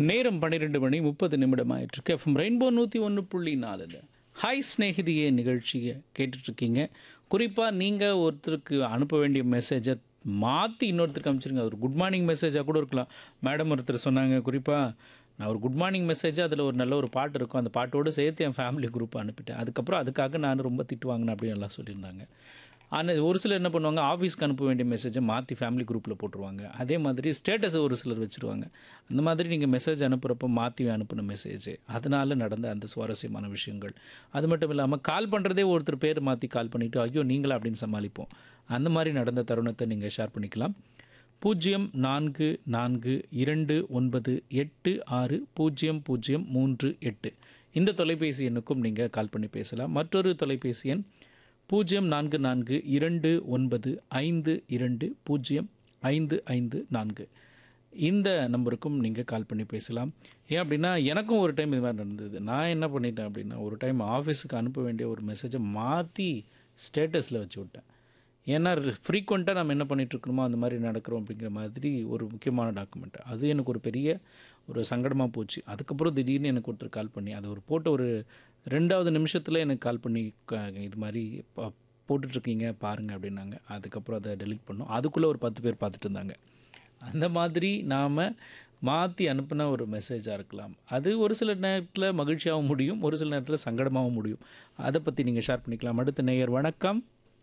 நேரம் பன்னிரெண்டு மணி முப்பது நிமிடம் ஆயிட்டிருக்கு எஃப்எம் ரெயின்போ நூற்றி ஒன்று புள்ளி நாலில் ஹாய் ஸ்நேகிதியே நிகழ்ச்சியை கேட்டுட்ருக்கீங்க குறிப்பாக நீங்கள் ஒருத்தருக்கு அனுப்ப வேண்டிய மெசேஜை மாற்றி இன்னொருத்தருக்கு அனுப்பிச்சிருங்க ஒரு குட் மார்னிங் மெசேஜாக கூட இருக்கலாம் மேடம் ஒருத்தர் சொன்னாங்க குறிப்பாக நான் ஒரு குட் மார்னிங் மெசேஜ் அதில் ஒரு நல்ல ஒரு பாட்டு இருக்கும் அந்த பாட்டோடு சேர்த்து என் ஃபேமிலி குரூப் அனுப்பிட்டேன் அதுக்கப்புறம் அதுக்காக நான் ரொம்ப திட்டு வாங்கினேன் அப்படின்னு எல்லாம் சொல்லியிருந்தாங்க ஆனால் ஒரு சிலர் என்ன பண்ணுவாங்க ஆஃபீஸ்க்கு அனுப்ப வேண்டிய மெசேஜை மாற்றி ஃபேமிலி குரூப்பில் போட்டுருவாங்க அதே மாதிரி ஸ்டேட்டஸை ஒரு சிலர் வச்சுருவாங்க அந்த மாதிரி நீங்கள் மெசேஜ் அனுப்புகிறப்ப மாற்றி அனுப்பின மெசேஜ் அதனால் நடந்த அந்த சுவாரஸ்யமான விஷயங்கள் அது மட்டும் இல்லாமல் கால் பண்ணுறதே ஒருத்தர் பேர் மாற்றி கால் பண்ணிவிட்டு ஐயோ நீங்களா அப்படின்னு சமாளிப்போம் அந்த மாதிரி நடந்த தருணத்தை நீங்கள் ஷேர் பண்ணிக்கலாம் பூஜ்ஜியம் நான்கு நான்கு இரண்டு ஒன்பது எட்டு ஆறு பூஜ்ஜியம் பூஜ்ஜியம் மூன்று எட்டு இந்த தொலைபேசி எண்ணுக்கும் நீங்கள் கால் பண்ணி பேசலாம் மற்றொரு தொலைபேசி எண் பூஜ்ஜியம் நான்கு நான்கு இரண்டு ஒன்பது ஐந்து இரண்டு பூஜ்ஜியம் ஐந்து ஐந்து நான்கு இந்த நம்பருக்கும் நீங்கள் கால் பண்ணி பேசலாம் ஏன் அப்படின்னா எனக்கும் ஒரு டைம் இது மாதிரி நடந்தது நான் என்ன பண்ணிட்டேன் அப்படின்னா ஒரு டைம் ஆஃபீஸுக்கு அனுப்ப வேண்டிய ஒரு மெசேஜை மாற்றி ஸ்டேட்டஸில் வச்சு விட்டேன் ஏன்னா ஃப்ரீக்வெண்ட்டாக நம்ம என்ன பண்ணிட்டு இருக்கணுமோ அந்த மாதிரி நடக்கிறோம் அப்படிங்கிற மாதிரி ஒரு முக்கியமான டாக்குமெண்ட் அது எனக்கு ஒரு பெரிய ஒரு சங்கடமாக போச்சு அதுக்கப்புறம் திடீர்னு எனக்கு ஒருத்தர் கால் பண்ணி அதை ஒரு போட்ட ஒரு ரெண்டாவது நிமிஷத்தில் எனக்கு கால் பண்ணி க- இது மாதிரி பா- போட்டுட்ருக்கீங்க பாருங்கள் அப்படின்னாங்க அதுக்கப்புறம் அதை டெலீட் பண்ணோம் அதுக்குள்ளே ஒரு பத்து பேர் பார்த்துட்டு இருந்தாங்க அந்த மாதிரி நாம் மாற்றி அனுப்பின ஒரு மெசேஜாக இருக்கலாம் அது ஒரு சில நேரத்தில் மகிழ்ச்சியாகவும் முடியும் ஒரு சில நேரத்தில் சங்கடமாகவும் முடியும் அதை பற்றி நீங்கள் ஷேர் பண்ணிக்கலாம் அடுத்த நேயர் வணக்கம்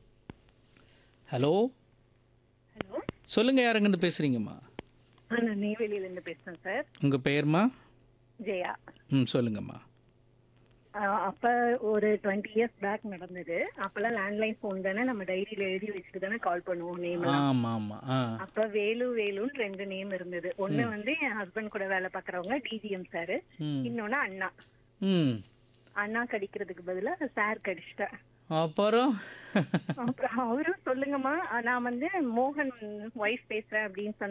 ஹலோ ஹலோ சொல்லுங்கள் யாருங்கன்னு பேசுகிறீங்கம்மா நான் நெய்வேலியில இருந்து பேசுறேன் சார் உங்கள் பெயர்மா ஜெயா ம் சொல்லுங்கம்மா ஆஹ் அப்ப ஒரு டுவெண்ட்டி இயர்ஸ் பேக் நடந்தது அப்பெல்லாம் லேண்ட்லைன் ஃபோன் தானே நம்ம டைரியில எழுதி வச்சுட்டு தானே கால் பண்ணுவோம் நேம் ஆமாம் ஆமாம் ஆ அப்ப வேலு வேலுன்னு ரெண்டு நேம் இருந்தது ஒண்ணு வந்து என் ஹஸ்பண்ட் கூட வேலை பாக்குறவங்க டிஜிஎம் சார் ம் இன்னொன்னு அண்ணா ம் அண்ணா கடிக்கிறதுக்கு பதிலா சார் கடிச்சிட்டேன் அப்புறம் அப்புறம் அவரும் சொல்லுங்கம்மா நான் வந்து மோகன் ஒய்ஃப் பேசுறேன் அப்படின்னு சொன்னாங்க